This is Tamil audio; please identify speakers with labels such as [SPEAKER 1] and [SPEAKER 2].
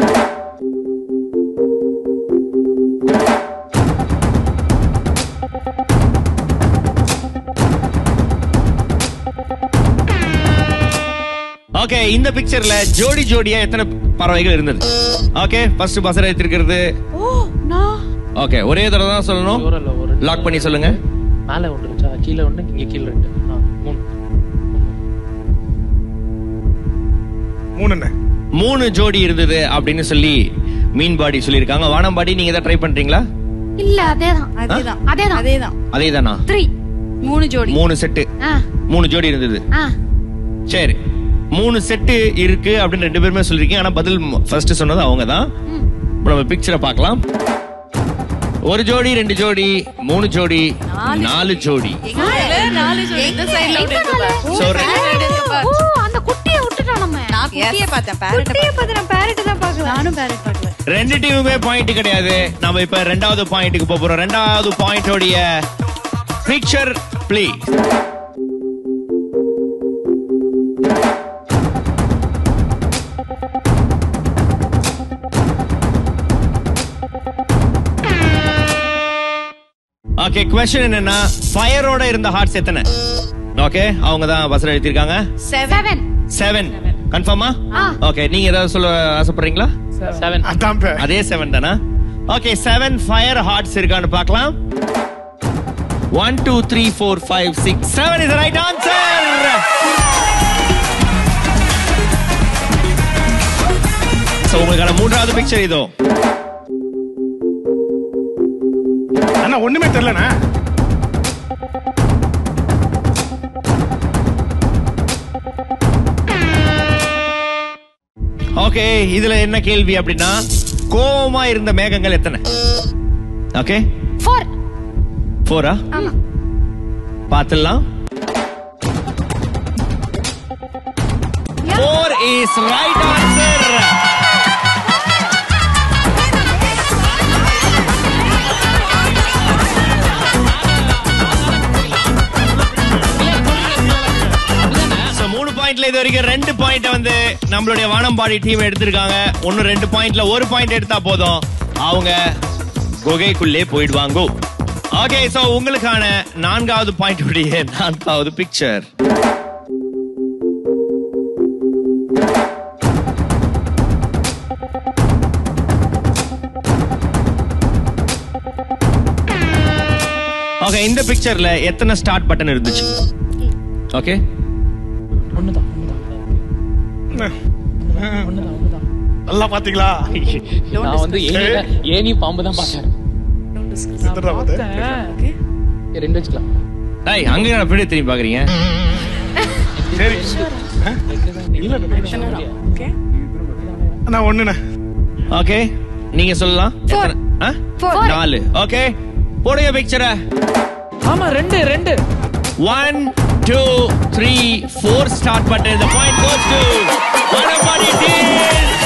[SPEAKER 1] ஓகே இந்த பிக்சர்ல ஜோடி ஜோடியா எத்தனை பறவைகள் இருந்தது ஓகே ஃபர்ஸ்ட் பசர் எடுத்திருக்கிறது
[SPEAKER 2] ஓ நான்
[SPEAKER 1] ஓகே ஒரே தடவை தான் சொல்லணும்
[SPEAKER 3] ஒரு இல்ல, ஒரு
[SPEAKER 1] லாக் பண்ணி சொல்லுங்க
[SPEAKER 3] மேல ஒன்று இருந்துச்சா கீழே ஒன்று இங்க கீழே ரெண்டு ஆ, மூணு
[SPEAKER 4] மூணு என்ன
[SPEAKER 1] மூணு ஜோடி இருந்தது அப்படின்னு சொல்லி மீன்பாடி சொல்லியிருக்காங்க வானம்பாடி நீங்க தான் ட்ரை பண்றீங்களா
[SPEAKER 2] இல்ல அதேதான்
[SPEAKER 5] அதேதான்
[SPEAKER 2] அதேதான்
[SPEAKER 5] அதேதான்
[SPEAKER 1] அதே தானா
[SPEAKER 2] த்ரீ
[SPEAKER 5] மூணு ஜோடி
[SPEAKER 1] மூணு செட்டு
[SPEAKER 2] ஆ
[SPEAKER 1] மூணு ஜோடி இருந்தது
[SPEAKER 2] ஆ
[SPEAKER 1] சரி மூணு செட்டு இருக்கு அப்படின்னு ரெண்டு பேருமே சொல்லிருக்கீங்க ஆனா பதில் ஃபர்ஸ்ட் சொன்னது அவங்க தான்
[SPEAKER 2] ம்.
[SPEAKER 1] நம்ம பிக்சரை பார்க்கலாம் ஒரு ஜோடி ரெண்டு ஜோடி மூணு ஜோடி நாலு ஜோடி
[SPEAKER 5] நாலு ஜோடி இந்த சைடுல
[SPEAKER 2] எங்க நாலு?
[SPEAKER 1] So,
[SPEAKER 2] ஓ அந்த குட்டியை விட்டுட்டோம் நம்ம
[SPEAKER 5] நான் குட்டியை பார்த்தேன் பேரட் குட்டியை பார்த்து நான் பேரட் தான் பார்க்கல நானும் பேரட் பார்க்கல
[SPEAKER 1] ரெண்டு டீமுமே பாயிண்ட் கிடையாது நம்ம இப்ப ரெண்டாவது பாயிண்ட்டுக்கு போக போறோம் ரெண்டாவது பாயிண்டோடைய பிக்சர் ப்ளீஸ் ஓகே கொஸ்டின் என்னன்னா ஃபயரோட இருந்த ஹார்ட்ஸ் எத்தனை ஓகே அவங்க தான் வசனம் எழுதியிருக்காங்க
[SPEAKER 2] செவன்
[SPEAKER 1] செவன் கன்ஃபார்மா
[SPEAKER 2] ஆ.
[SPEAKER 1] ஓகே நீங்க ஏதாவது சொல்ல ஆசைப்படுறீங்களா
[SPEAKER 3] செவன்
[SPEAKER 4] அதான் பே
[SPEAKER 1] அதே செவன் தானா ஓகே செவன் ஃபயர் ஹார்ட்ஸ் இருக்கான்னு பார்க்கலாம் one two three four five six seven is right answer so உங்களுக்கான மூன்றாவது பிக்சர் இதோ
[SPEAKER 4] அண்ணா ஒண்ணுமே தெரியலண்ணா
[SPEAKER 1] ஓகே இதுல என்ன கேள்வி அப்படின்னா கோவமா இருந்த மேகங்கள் எத்தனை ஓகே
[SPEAKER 2] ஃபோர்
[SPEAKER 1] ஃபோரா
[SPEAKER 2] ஆமா
[SPEAKER 1] பார்த்துடலாம் four is right answer So, மூணு பாயிண்ட்ல இது வரைக்கும் ரெண்டு பாயிண்ட் வந்து நம்மளுடைய வானம்பாடி டீம் எடுத்திருக்காங்க ஒன்னு ரெண்டு பாயிண்ட்ல ஒரு பாயிண்ட் எடுத்தா போதும் அவங்க குகைக்குள்ளே போயிடுவாங்க ஓகே சோ உங்களுக்கான நான்காவது பாயிண்ட் உடைய நான்காவது பிக்சர் ஓகே இந்த பிக்சர்ல எத்தனை ஸ்டார்ட் பட்டன் இருந்துச்சு ஓகே
[SPEAKER 3] ஒண்ணுதான் ஒண்ணுதான் ஒண்ணுதான் ஒண்ணுதான்
[SPEAKER 4] நல்லா பாத்தீங்களா
[SPEAKER 3] நான் வந்து ஏனி ஏனி பாம்பு தான் பார்த்தேன்
[SPEAKER 4] இதுடா பாத்து.
[SPEAKER 3] ஏ, ரெண்டு வச்சுக்கலாம்
[SPEAKER 1] டேய் அங்க நான் அப்படியே திரும்பி பாக்குறீங்க
[SPEAKER 4] சரி இல்ல அண்ணா ஒண்ணுண்ணே
[SPEAKER 1] ஓகே நீங்க சொல்லலாம்
[SPEAKER 2] Four.
[SPEAKER 1] எத்தனை? ஆ?
[SPEAKER 2] Four.
[SPEAKER 1] நாலு ஓகே போடுங்க பிக்சரை
[SPEAKER 3] ஆமா ரெண்டு ரெண்டு
[SPEAKER 1] one two three four start button இந்த point goes to Vadapadi team